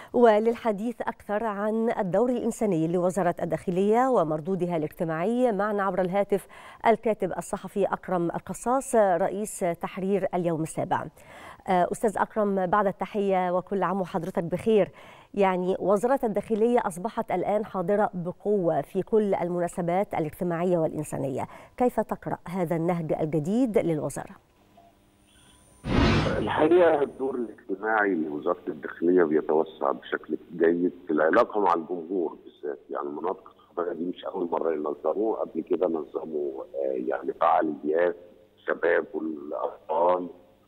وللحديث أكثر عن الدور الإنساني لوزارة الداخلية ومردودها الاجتماعي معنا عبر الهاتف الكاتب الصحفي أكرم القصاص رئيس تحرير اليوم السابع أستاذ أكرم بعد التحية وكل عام وحضرتك بخير يعني وزارة الداخلية أصبحت الآن حاضرة بقوة في كل المناسبات الاجتماعية والإنسانية كيف تقرأ هذا النهج الجديد للوزارة؟ الحقيقه الدور الاجتماعي لوزاره الداخليه بيتوسع بشكل جيد في العلاقه مع الجمهور بالذات يعني المناطق الخضراء دي مش اول مره ينظموه قبل كده نظموا يعني فعاليات الشباب والاطفال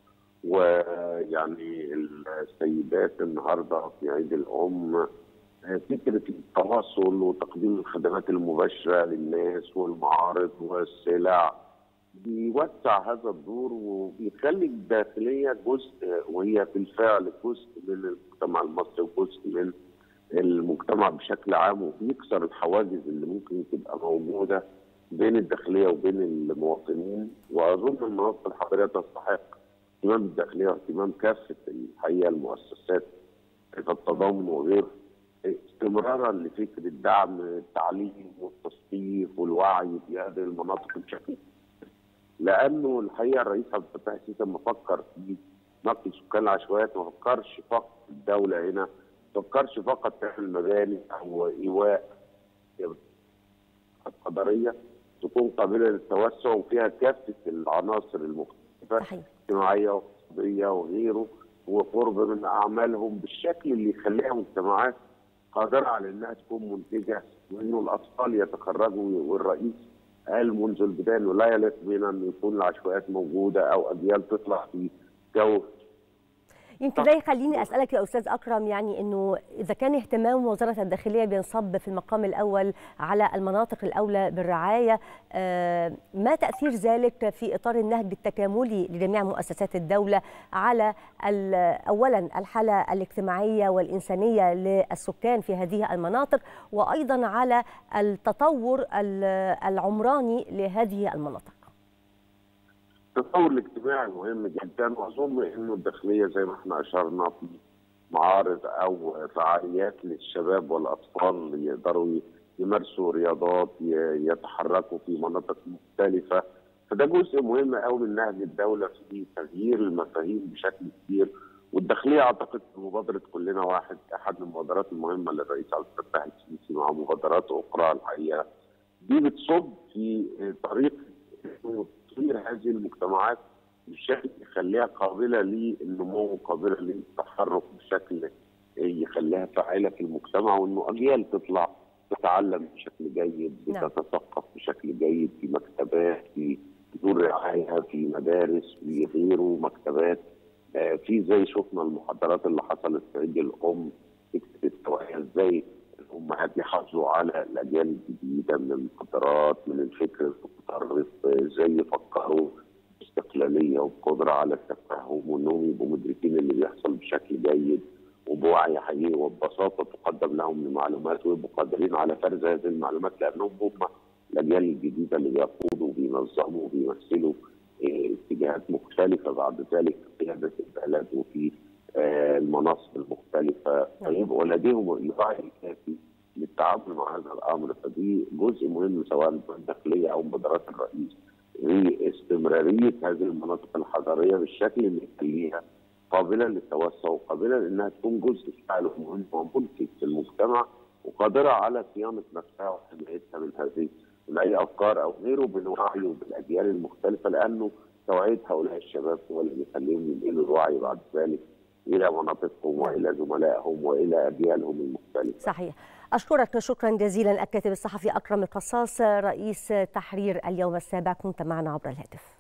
ويعني السيدات النهارده في عيد الام فكره التواصل وتقديم الخدمات المباشره للناس والمعارض والسلع بيوسع هذا الدور وبيخلي الداخليه جزء وهي بالفعل جزء من المجتمع المصري وجزء من المجتمع بشكل عام وبيكسر الحواجز اللي ممكن تبقى موجوده بين الداخليه وبين المواطنين واظن المناطق الحضريه تستحق اهتمام الداخليه واهتمام كافه الحقيقه المؤسسات في التضامن وغيره استمرارا لفكره دعم التعليم والتصنيف والوعي في هذه المناطق بشكل لانه الحقيقه الرئيس عبد الفتاح السيسي لما فكر في نقل سكان العشوائيات ما فكرش فقط الدوله هنا ما فكرش فقط تعمل مباني او ايواء القدريه تكون قابله للتوسع وفيها كافه العناصر المختلفه اجتماعيه واقتصاديه وغيره وقرب من اعمالهم بالشكل اللي يخليها مجتمعات قادره على انها تكون منتجه وانه الاطفال يتخرجوا والرئيس قال منذ البدايه انه لا يليق بنا ان يكون العشوائيات موجوده او اجيال تطلع في جو يمكن ده يخليني اسالك يا استاذ اكرم يعني انه اذا كان اهتمام وزاره الداخليه بينصب في المقام الاول على المناطق الاولى بالرعايه ما تاثير ذلك في اطار النهج التكاملي لجميع مؤسسات الدوله على اولا الحاله الاجتماعيه والانسانيه للسكان في هذه المناطق وايضا على التطور العمراني لهذه المناطق التطور الاجتماعي مهم جدا واظن انه الداخليه زي ما احنا اشرنا في معارض او فعاليات للشباب والاطفال يقدروا يمارسوا رياضات يتحركوا في مناطق مختلفه فده جزء مهم قوي من نهج الدوله في تغيير المفاهيم بشكل كبير والداخليه اعتقد مبادره كلنا واحد احد المبادرات المهمه للرئيس عبد الفتاح السيسي مع مبادرات اخرى الحقيقه دي بتصب في طريق تطوير هذه المجتمعات بشكل يخليها قابله للنمو قابله للتحرك بشكل يخليها فاعله في المجتمع وانه اجيال تطلع تتعلم بشكل جيد تتثقف بشكل جيد في مكتبات في دور رعايه في مدارس في غيره مكتبات في زي شفنا المحاضرات اللي حصلت في عيد الام فكره التوعيه ازاي الامهات يحافظوا على الاجيال الجديده من المخدرات من الفكر المتطرف ازاي يفكروا باستقلاليه وبقدره على التفهم وانهم يبقوا مدركين اللي بيحصل بشكل جيد وبوعي حقيقي وببساطه تقدم لهم المعلومات ويبقوا قادرين على فرز هذه المعلومات لانهم هم الاجيال الجديده اللي بيقودوا وبينظموا وبيمثلوا اتجاهات مختلفه بعد ذلك في قياده البلد وفي المناصب المختلفه فيبقوا لديهم الوعي الكافي للتعامل مع هذا الامر فدي جزء مهم سواء من الداخليه او مبادرات الرئيس لاستمراريه هذه المناطق الحضاريه بالشكل اللي يخليها قابله للتوسع وقابله لانها تكون جزء فعال مهم ومنتج في المجتمع وقادره على صيانه نفسها وحمايتها من هذه من اي افكار او غيره بالوعي وبالاجيال المختلفه لانه توعيه هؤلاء الشباب هو اللي بيخليهم ينقلوا الوعي بعد ذلك الى مناطقهم والى زملائهم والى اجيالهم المختلفه. صحيح. اشكرك شكرا جزيلا الكاتب الصحفي اكرم القصاص رئيس تحرير اليوم السابع كنت معنا عبر الهاتف.